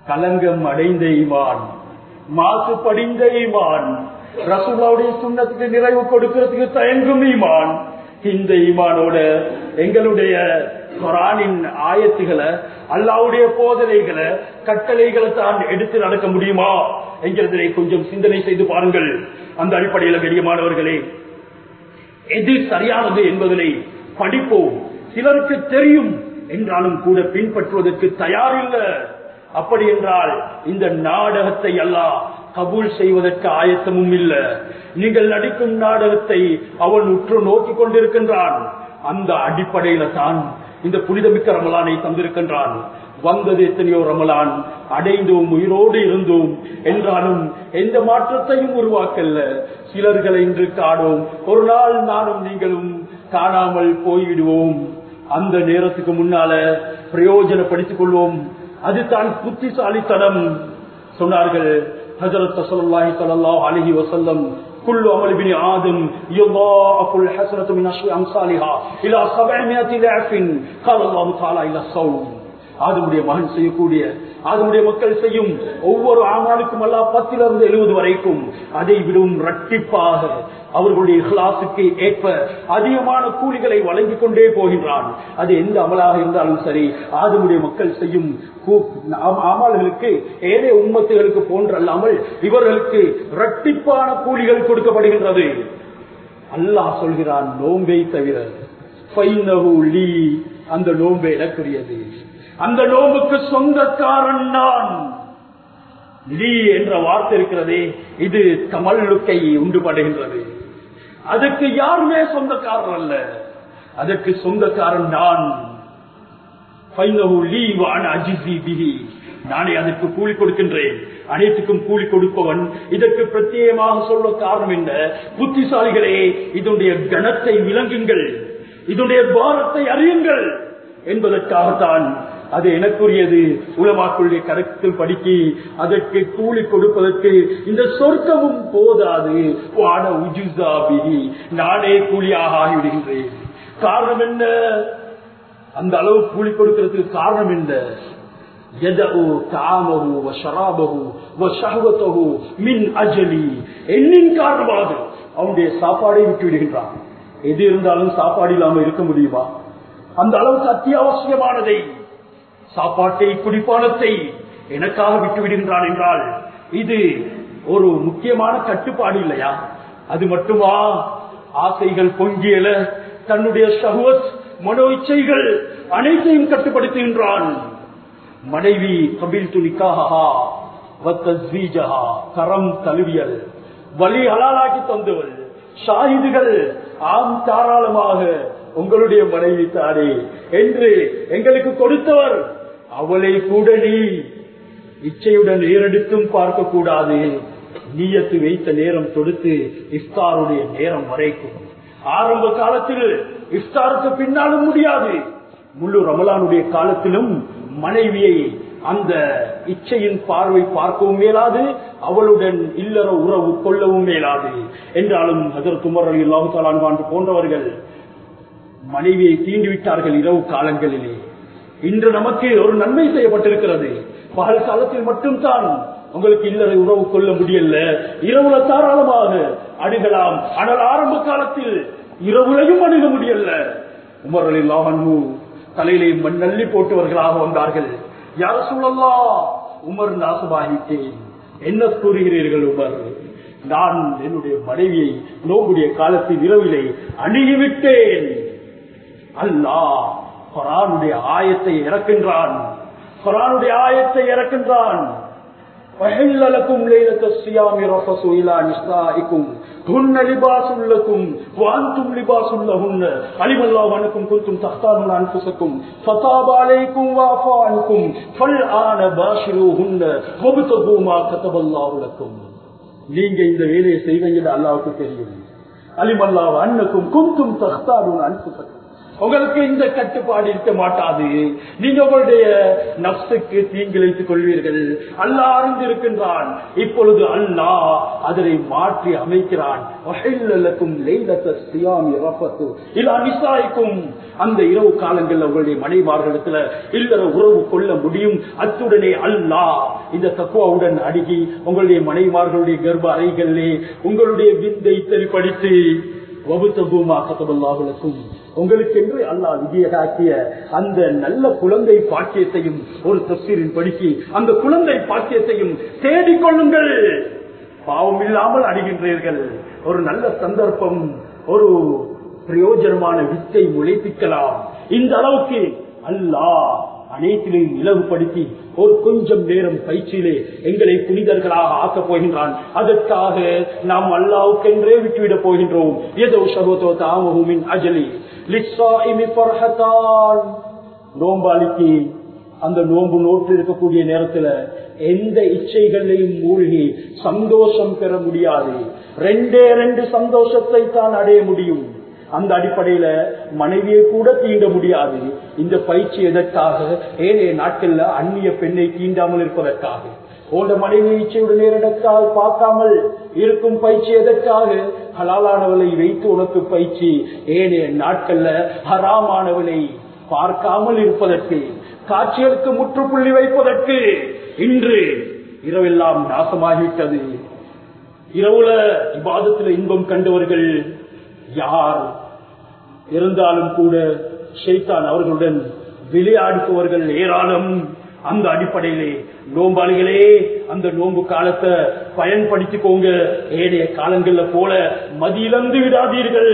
கலங்கம் அடைந்த ஈமான் மாசு படிந்த ஈமான் ரசூலாவுடைய சுண்ணத்துக்கு நிறைவு கொடுக்கிறதுக்கு தயங்கும் ஈமான் இந்த ஈமானோட எங்களுடைய குரானின் ஆயத்துகளை அல்லாவுடைய போதனைகளை கட்டளைகளை தான் எடுத்து நடக்க முடியுமா என்கிறதை கொஞ்சம் சிந்தனை செய்து பாருங்கள் அந்த அடிப்படையில் கடியமானவர்களே எது சரியானது என்பதனை படிப்போம் சிலருக்கு தெரியும் என்றாலும் கூட பின்பற்றுவதற்கு தயாரில்லை அப்படி என்றால் இந்த நாடகத்தை எல்லாம் கபூல் செய்வதற்கு ஆயத்தமும் இல்லை நீங்கள் நடிக்கும் நாடகத்தை அவன் உற்று நோக்கி கொண்டிருக்கின்றான் அந்த அடிப்படையில தான் இந்த புனிதமிக்க ரமலானை தந்திருக்கின்றான் வந்தது எத்தனையோ ரமலான் அடைந்தோம் உயிரோடு இருந்தோம் என்றாலும் எந்த மாற்றத்தையும் உருவாக்கல்ல சிலர்களை இன்று காணோம் ஒரு நாள் நானும் நீங்களும் காணாமல் போய்விடுவோம் அந்த நேரத்துக்கு முன்னால பிரயோஜனப்படுத்திக் கொள்வோம் அதுதான் புத்திசாலித்தனம் சொன்னார்கள் ஹஜரத் சல்லாஹி சல்லாஹ் அலஹி வசல்லம் كل عمل ابن آدم يضاعف الحسنة من عشر أمثالها إلى سبعمائة ضعف قال الله تعالى إلى الصوم ஆதமுடைய மகன் செய்யக்கூடிய ஆதமுடைய மக்கள் செய்யும் ஒவ்வொரு ஆமாளுக்கும் அல்ல பத்திலிருந்து எழுபது வரைக்கும் அதை விடவும் ரட்டிப்பாக அவர்களுடைய இஹ்லாசுக்கு ஏற்ப அதிகமான கூலிகளை வழங்கிக் கொண்டே போகின்றான் அது எந்த அமலாக இருந்தாலும் சரி ஆதமுடைய மக்கள் செய்யும் அமல்களுக்கு ஏழை உம்மத்துகளுக்கு போன்றல்லாமல் இவர்களுக்கு ரட்டிப்பான கூலிகள் கொடுக்கப்படுகின்றது அல்லாஹ் சொல்கிறான் நோம்பை தவிர அந்த நோம்பை எனக்குரியது அந்த நோம்புக்கு சொந்தக்காரன் நான் லீ என்ற வார்த்தை இருக்கிறதே இது கமல்லுக்கை உண்டுபடுகின்றது அதுக்கு யாருமே சொந்தக்காரன் அல்ல அதற்கு சொந்தக்காரன் நான் நானே அதற்கு கூலி கொடுக்கின்றேன் அனைத்துக்கும் கூலி கொடுப்பவன் இதற்கு பிரத்யேகமாக சொல்ல காரணம் என்ன புத்திசாலிகளே இதனுடைய கணத்தை விளங்குங்கள் இதனுடைய பாரத்தை அறியுங்கள் என்பதற்காகத்தான் அது எனக்குரியது உலமாக்களுடைய கருத்தில் படிக்கி அதற்கு கூலி கொடுப்பதற்கு இந்த சொர்க்கமும் போதாது வான உஜுசாபிரி நானே கூலியாக ஆகிவிடுகின்றேன் காரணம் என்ன அந்த அளவு கூலி கொடுக்கிறதுக்கு காரணம் என்ன என்னின் காரணமாக அவனுடைய சாப்பாடை விட்டு விடுகின்றான் எது இருந்தாலும் சாப்பாடு இல்லாம இருக்க முடியுமா அந்த அளவுக்கு அத்தியாவசியமானதை சாப்பாட்டை குடிப்பானத்தை எனக்காக விட்டு விடுகின்றான் என்றால் இது ஒரு முக்கியமான கட்டுப்பாடு இல்லையா அது மட்டுமா ஆசைகள் பொங்கியல தன்னுடைய சகுவத் மனோ இச்சைகள் அனைத்தையும் கட்டுப்படுத்துகின்றான் மனைவி கபில் துணிக்காகா கரம் தழுவியல் வலி ஹலாலாக்கி தந்தவள் ஷாஹிதுகள் ஆம் தாராளமாக உங்களுடைய மனைவி தானே என்று எங்களுக்கு கொடுத்தவர் அவளை கூட நீ இச்சையுடன் ஏறெடுத்தும் பார்க்க கூடாது நீயத்து வைத்த நேரம் தொடுத்து இஃப்தாருடைய நேரம் வரைக்கும் ஆரம்ப காலத்தில் இஃப்தாருக்கு பின்னாலும் முடியாது முழு ரமலானுடைய காலத்திலும் மனைவியை அந்த இச்சையின் பார்வை பார்க்கவும் மேலாது அவளுடன் இல்லற உறவு கொள்ளவும் மேலாது என்றாலும் ஹசர் துமர் அலி அல்லாஹு போன்றவர்கள் மனைவியை தீண்டிவிட்டார்கள் இரவு காலங்களிலே இன்று நமக்கு ஒரு நன்மை செய்யப்பட்டிருக்கிறது பகல் காலத்தில் மட்டும்தான் உங்களுக்கு இல்லறை உறவு கொள்ள முடியல இரவுல தாராளமாக அணுகலாம் ஆனால் ஆரம்ப காலத்தில் இரவுலையும் அணுக முடியல உமர் அலி லாஹன்மு தலையிலே மண்ணள்ளி போட்டவர்களாக வந்தார்கள் யார சூழல்லா உமர் நாசமாகிட்டேன் என்ன கூறுகிறீர்கள் உமர் நான் என்னுடைய மனைவியை நோவுடைய காலத்தில் இரவிலே அணுகிவிட்டேன் அல்லாஹ் குரானுடைய ஆயத்தை இறக்கின்றான் குரானுடைய ஆயத்தை இறக்கின்றான் وحل لكم ليلة الصيام رفص إلى نسائكم هن لباس لكم وأنتم لباس لهن علم الله أنكم كنتم تختارون أنفسكم فتاب عليكم وعفى عنكم فالآن باشروهن وابتغوا ما كتب الله لكم நீங்க இந்த வேலையை செய்வீங்க அல்லாவுக்கு தெரியும் அலிமல்லாவ அன்னக்கும் குந்தும் தஸ்தாரும் அன்புசக்கும் உங்களுக்கு இந்த கட்டுப்பாடு இருக்க மாட்டாது நீங்க உங்களுடைய நப்சுக்கு தீங்கிழைத்துக் கொள்வீர்கள் அல்லாஹ் அறிந்திருக்கின்றான் இப்பொழுது அல்லாஹ் அதனை மாற்றி அமைக்கிறான் வஹில்லலக்கும் லைலத்த சியாமி ரஃபத்து இலா நிசாயிக்கும் அந்த இரவு காலங்கள்ல உங்களுடைய மனைவார்களிடத்துல இல்லற உறவு கொள்ள முடியும் அத்துடனே அல்லாஹ் இந்த தக்குவாவுடன் அணுகி உங்களுடைய மனைவார்களுடைய கர்ப்ப அறைகளிலே உங்களுடைய விந்தை தெரிப்படுத்தி வகுத்தபூமா கத்தபல்லாஹுலக்கும் உங்களுக்கென்று அல்லாஹ் விதியதாக்கிய அந்த நல்ல குழந்தை பாக்கியத்தையும் ஒரு தப்சீரின் படிக்கு அந்த குழந்தை பாக்கியத்தையும் தேடிக்கொள்ளுங்கள் பாவம் இல்லாமல் அணுகின்றீர்கள் ஒரு நல்ல சந்தர்ப்பம் ஒரு பிரயோஜனமான வித்தை முளைப்பிக்கலாம் இந்த அளவுக்கு அல்லாஹ் அனைத்திலையும் இலவுபடுத்தி ஒரு கொஞ்சம் நேரம் பயிற்சியிலே எங்களை புனிதர்களாக ஆக்கப் போகின்றான் அதற்காக நாம் அல்லாவுக்கென்றே விட்டுவிடப் போகின்றோம் ஏதோ சகோதோ தாமகுமின் அஜலி லிஸ்ஸாயிமி ஃபர்ஹத்தான் நோம்பாளிக்கு அந்த நோன்பு நோட்டு இருக்கக்கூடிய நேரத்துல எந்த இச்சைகளையும் மூழ்கி சந்தோஷம் பெற முடியாது ரெண்டே ரெண்டு சந்தோஷத்தை தான் அடைய முடியும் அந்த அடிப்படையில மனைவியை கூட தீண்ட முடியாது இந்த பயிற்சி எதற்காக ஏழைய நாட்கள்ல அந்நிய பெண்ணை தீண்டாமல் இருப்பதற்காக போன்ற மனைவி இச்சையுடன் நேரிடத்தால் பார்க்காமல் இருக்கும் பயிற்சி எதற்காக ஹலாலானவளை வைத்து உனக்கு பயிற்சி ஏனைய நாட்கள்ல ஹராமானவளை பார்க்காமல் இருப்பதற்கு காட்சிகளுக்கு முற்றுப்புள்ளி வைப்பதற்கு இன்று இரவெல்லாம் நாசமாகிவிட்டது இரவுல இபாதத்துல இன்பம் கண்டவர்கள் யார் இருந்தாலும் கூட ஷைத்தான் அவர்களுடன் விளையாடுபவர்கள் ஏராளம் அந்த அடிப்படையிலே நோம்பாளிகளே அந்த நோன்பு காலத்தை பயன்படுத்திக்கோங்க ஏனைய காலங்கள்ல போல மதியிழந்து விடாதீர்கள்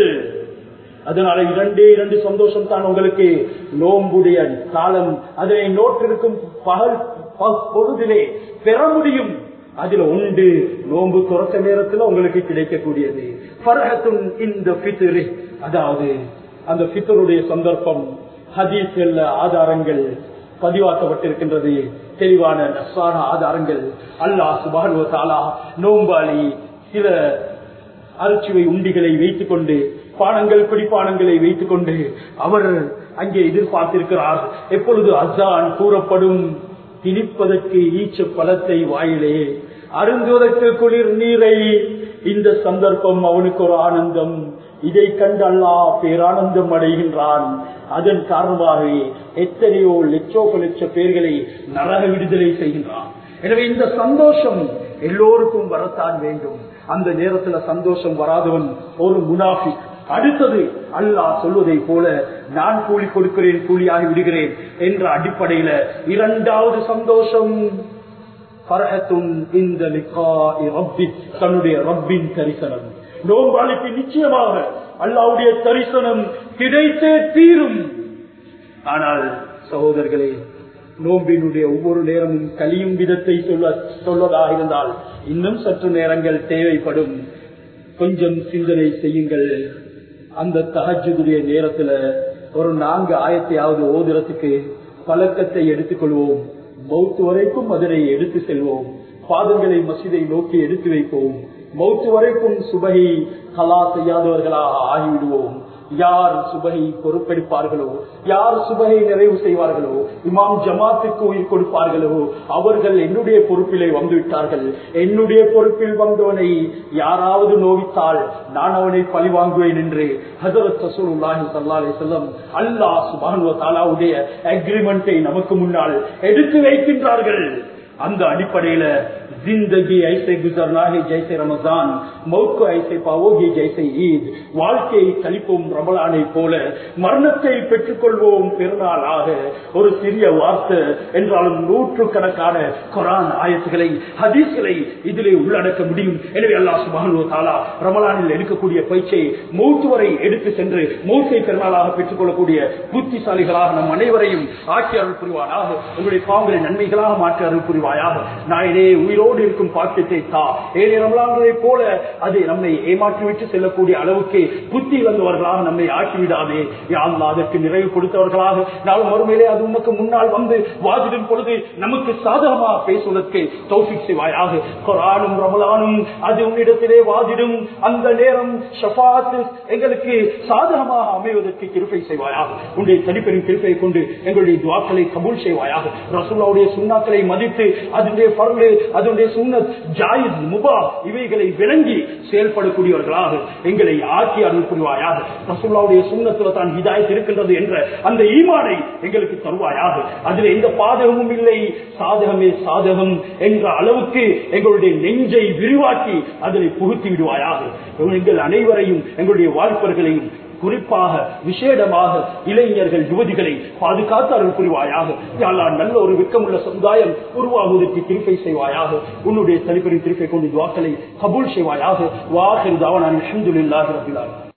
அதனால இரண்டே இரண்டு சந்தோஷம் தான் உங்களுக்கு நோம்புடைய காலம் அதனை நோட்டிருக்கும் பகல் ப- பொழுதிலே பெற முடியும் அதுல உண்டு நோன்பு துறக்க நேரத்துல உங்களுக்கு கிடைக்கக்கூடியது ஃபர்ஹத்துன் இந்த ஃபித்ரு அதாவது அந்த ஃபித்ருடைய சந்தர்ப்பம் ஹதீஸ்கள்ல ஆதாரங்கள் பதிவாக்கப்பட்டிருக்கின்றது தெளிவான நஸ்வான ஆதாரங்கள் அல்லாஹ் சுபானு தாலா நோம்பாளி சில அரிச்சுவை உண்டிகளை வைத்துக் கொண்டு பானங்கள் பிடிப்பானங்களை வைத்துக் கொண்டு அவர் அங்கே எதிர்பார்த்திருக்கிறார் எப்பொழுது அசான் கூறப்படும் திணிப்பதற்கு ஈச்ச பழத்தை வாயிலே அருந்துவதற்கு குளிர் நீரை இந்த சந்தர்ப்பம் அவனுக்கு ஒரு ஆனந்தம் இதை கண்டு அல்லாஹ் பேரானந்தம் அடைகின்றான் அதன் காரணமாகவே எத்தனையோ லட்சோப லட்ச பேர்களை நரக விடுதலை செய்கின்றான் எனவே இந்த சந்தோஷம் எல்லோருக்கும் வரத்தான் வேண்டும் அந்த நேரத்துல சந்தோஷம் வராதவன் ஒரு முனாஃபி அடுத்தது அல்லாஹ் சொல்வதை போல நான் கூலி கொடுக்கிறேன் கூலியாகி விடுகிறேன் என்ற அடிப்படையில இரண்டாவது சந்தோஷம் ஃபர்ஹத்துன் இந்த லிகாஇ ரப்பி தன்னுடைய ரப்பின் தரிசனம் நோம்பாளிக்கு நிச்சயமாக அல்லாவுடைய தரிசனம் கிடைத்தே தீரும் ஆனால் சகோதரர்களே நோம்பினுடைய ஒவ்வொரு நேரமும் கலியும் விதத்தை சொல்ல சொல்வதாக இருந்தால் இன்னும் சற்று நேரங்கள் தேவைப்படும் கொஞ்சம் சிந்தனை செய்யுங்கள் அந்த தகஜுடைய நேரத்துல ஒரு நான்கு ஆயத்தையாவது ஓதுறதுக்கு பழக்கத்தை எடுத்துக்கொள்வோம் மௌத்து வரைக்கும் அதனை எடுத்து செல்வோம் பாதங்களை மசிதை நோக்கி எடுத்து வைப்போம் மௌத்து வரைக்கும் சுபகை கலா செய்யாதவர்களாக ஆகிவிடுவோம் யார் சுபகை பொறுப்பெடுப்பார்களோ யார் சுபகை நிறைவு செய்வார்களோ இமாம் ஜமாத்துக்கு உயிர் கொடுப்பார்களோ அவர்கள் என்னுடைய பொறுப்பிலே வந்துவிட்டார்கள் என்னுடைய பொறுப்பில் வந்தவனை யாராவது நோவித்தால் நான் அவனை பழி வாங்குவேன் என்று ஹசரத் ரசூலுல்லாஹி ஸல்லல்லாஹு அலைஹி வஸல்லம் அல்லாஹ் சுப்ஹானஹு வ தஆலாவுடைய அக்ரிமெண்டை நமக்கு முன்னால் எடுத்து வைக்கின்றார்கள் அந்த அடிப்படையில जिंदगी ऐसे गुजरना है जैसे रमजान मौत को ऐसे पाओगे जैसे ईद வாழ்க்கையை கழிப்போம் ரமலானை போல மரணத்தை பெற்றுக்கொள்வோம் பெருநாளாக ஒரு சிறிய வார்த்தை என்றாலும் நூற்று கணக்கான குரான் ஆயத்துகளை ஹதீஸ்களை இதிலே உள்ளடக்க முடியும் எனவே அல்லாஹ் சுபானு தாலா ரமலானில் எடுக்கக்கூடிய பயிற்சியை மூத்து வரை எடுத்து சென்று மூத்தை பெருநாளாக பெற்றுக் கொள்ளக்கூடிய புத்திசாலிகளாக நம் அனைவரையும் ஆட்சி அருள் புரிவானாக உங்களுடைய பாவங்களை நன்மைகளாக மாற்றி அருள் புரிவாயாக நாயனே உயிரோடு உயிரோடு இருக்கும் பாக்கியத்தை தா ஏழை ரமலான்களை போல அது நம்மை ஏமாற்றி விட்டு செல்லக்கூடிய அளவுக்கு புத்தி வந்தவர்களாக நம்மை ஆக்கிவிடாதே யா அல்லாஹ் அதற்கு நிறைவு கொடுத்தவர்களாக நாள் மறுமையிலே அது உமக்கு முன்னால் வந்து வாதிடும் பொழுது நமக்கு சாதகமாக பேசுவதற்கு தௌஃபிக் செய்வாயாக குரானும் ரமலானும் அது உன்னிடத்திலே வாதிடும் அந்த நேரம் ஷஃபாத்து எங்களுக்கு சாதகமாக அமைவதற்கு கிருப்பை செய்வாயாக உன்னுடைய தனிப்பெரும் கிருப்பை கொண்டு எங்களுடைய துவாக்களை கபூல் செய்வாயாக ரசூல்லாவுடைய சுண்ணாக்களை மதித்து அதனுடைய பருளு அதனுடைய சுண்ணத் ஜாயித் முபா இவைகளை விளங்கி செயல்படக்கூடியவர்களாக எங்களை ஆக்கி அருள் புரிவாயாக ரசூல்லாவுடைய சுண்ணத்துல தான் ஹிதாயத் இருக்கின்றது என்ற அந்த ஈமானை எங்களுக்கு தருவாயாக அதில் எந்த பாதகமும் இல்லை சாதகமே சாதகம் என்ற அளவுக்கு எங்களுடைய நெஞ்சை விரிவாக்கி அதனை புகுத்தி விடுவாயாக எங்கள் அனைவரையும் எங்களுடைய வாழ்ப்பர்களையும் குறிப்பாக விசேடமாக இளைஞர்கள் யுவதிகளை பாதுகாத்து அருள் புரிவாயாக யாழ்லா நல்ல ஒரு வெக்கமுள்ள சமுதாயம் உருவாகுவதற்கு திருப்பை செய்வாயாக உன்னுடைய தனிப்பெரும் திருப்பை கொண்டு துவாக்களை கபூல் செய்வாயாக வாஹிர் தாவனான் அஹமதுல்லாஹி ரபிலாக